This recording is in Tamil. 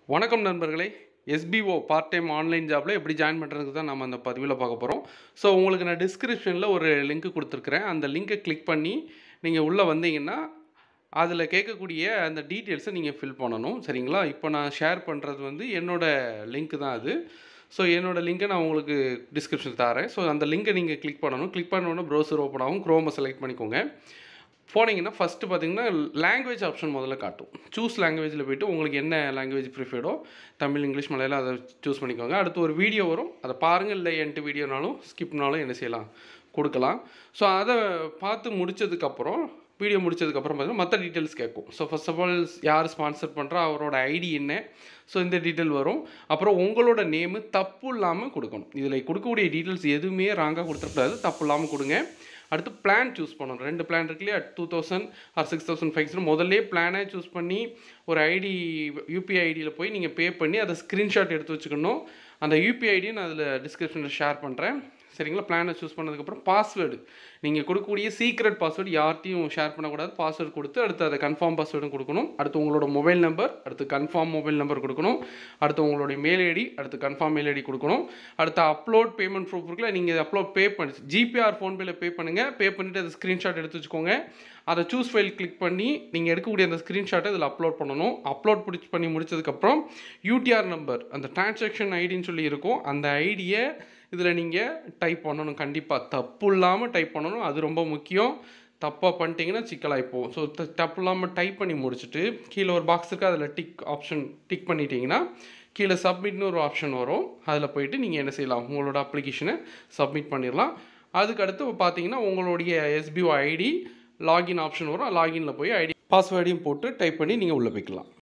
வணக்கம் நண்பர்களே எஸ்பிஓ பார்ட் டைம் ஆன்லைன் ஜாப்பில் எப்படி ஜாயின் பண்ணுறதுக்கு தான் நம்ம அந்த பதிவில் பார்க்க போகிறோம் ஸோ உங்களுக்கு நான் டிஸ்கிரிப்ஷனில் ஒரு லிங்க் கொடுத்துருக்குறேன் அந்த லிங்கை கிளிக் பண்ணி நீங்கள் உள்ளே வந்தீங்கன்னா அதில் கேட்கக்கூடிய அந்த டீட்டெயில்ஸை நீங்கள் ஃபில் பண்ணணும் சரிங்களா இப்போ நான் ஷேர் பண்ணுறது வந்து என்னோடய லிங்க் தான் அது ஸோ என்னோடய லிங்கை நான் உங்களுக்கு டிஸ்கிரிப்ஷன் தரேன் ஸோ அந்த லிங்கை நீங்கள் கிளிக் பண்ணணும் கிளிக் பண்ண உடனே ப்ரௌசர் ஓப்பன் ஆகும் க்ரோமை செலக்ட் பண்ணிக்கோங்க போனீங்கன்னா ஃபஸ்ட்டு பார்த்தீங்கன்னா லாங்குவேஜ் ஆப்ஷன் முதல்ல காட்டும் சூஸ் லாங்குவேஜில் போயிட்டு உங்களுக்கு என்ன லாங்குவேஜ் ப்ரிஃபர்டோ தமிழ் இங்கிலீஷ் மலையாளம் அதை சூஸ் பண்ணிக்கோங்க அடுத்து ஒரு வீடியோ வரும் அதை பாருங்கள் இல்லை என்ட்டு வீடியோனாலும் ஸ்கிப்னாலும் என்ன செய்யலாம் கொடுக்கலாம் ஸோ அதை பார்த்து முடிச்சதுக்கப்புறம் வீடியோ முடிச்சதுக்கப்புறம் பார்த்தீங்கன்னா மற்ற டீட்டெயில்ஸ் கேட்கும் ஸோ ஃபர்ஸ்ட் ஆஃப் ஆல் யார் ஸ்பான்சர் பண்ணுறா அவரோட ஐடி என்ன ஸோ இந்த டீட்டெயில் வரும் அப்புறம் உங்களோட நேமு தப்பு இல்லாமல் கொடுக்கணும் இதில் கொடுக்கக்கூடிய டீட்டெயில்ஸ் எதுவுமே ராங்காக கொடுத்துடக்கூடாது தப்பு இல்லாமல் கொடுங்க அடுத்து பிளான் சூஸ் பண்ணணும் ரெண்டு பிளான் இருக்கு இல்லையா two thousand or six thousand fives முதல்லே பிளானை சூஸ் பண்ணி ஒரு ஐடி யூபிஐ ஐடியில் போய் நீங்கள் பே பண்ணி அதை ஸ்க்ரீன்ஷாட் எடுத்து வச்சுக்கணும் அந்த யூபிஐ ஐடியை நான் அதில் டிஸ்கிரிப்ஷனில் ஷேர் பண்ணுறேன் சரிங்களா பிளானை சூஸ் பண்ணதுக்கப்புறம் பாஸ்வேர்டு நீங்கள் கொடுக்கக்கூடிய சீக்ரெட் பாஸ்வேர்டு யார்ட்டையும் ஷேர் பண்ணக்கூடாது பாஸ்வேர்டு கொடுத்து அடுத்து அதை கன்ஃபார்ம் பாஸ்வேர்டும் கொடுக்கணும் அடுத்து உங்களோட மொபைல் நம்பர் அடுத்து கன்ஃபார்ம் மொபைல் நம்பர் கொடுக்கணும் அடுத்து உங்களுடைய மெயில் ஐடி அடுத்து கன்ஃபார்ம் மெயில் ஐடி கொடுக்கணும் அடுத்து அப்லோட் பேமெண்ட் ப்ரூஃப் இருக்குல்ல நீங்கள் அப்லோட் பே பண்ணி ஜிபிஆர் ஃபோன்பேல பே பண்ணுங்கள் பே பண்ணிவிட்டு அதை ஸ்க்ரீன்ஷாட் எடுத்து வச்சுக்கோங்க அதை சூஸ் ஃபைல் கிளிக் பண்ணி நீங்கள் எடுக்கக்கூடிய அந்த ஸ்க்ரீன்ஷாட்டை இதில் அப்லோட் பண்ணணும் அப்லோட் பிடிச்சி பண்ணி முடிச்சதுக்கப்புறம் யூடிஆர் நம்பர் அந்த டிரான்சாக்ஷன் ஐடின்னு சொல்லி இருக்கும் அந்த ஐடியை இதில் நீங்கள் டைப் பண்ணணும் கண்டிப்பாக தப்பு இல்லாமல் டைப் பண்ணணும் அது ரொம்ப முக்கியம் தப்பாக பண்ணிட்டீங்கன்னா சிக்கலாகி போகும் ஸோ தப்பு இல்லாமல் டைப் பண்ணி முடிச்சுட்டு கீழே ஒரு பாக்ஸ் இருக்குது அதில் டிக் ஆப்ஷன் டிக் பண்ணிட்டீங்கன்னா கீழே சப்மிட்னு ஒரு ஆப்ஷன் வரும் அதில் போயிட்டு நீங்கள் என்ன செய்யலாம் உங்களோட அப்ளிகேஷனை சப்மிட் பண்ணிடலாம் அதுக்கு அடுத்து பார்த்தீங்கன்னா உங்களுடைய எஸ்பிஓ ஐடி லாகின் ஆப்ஷன் வரும் லாகினில் போய் ஐடி பாஸ்வேர்டையும் போட்டு டைப் பண்ணி நீங்கள் உள்ளே போய்க்கலாம்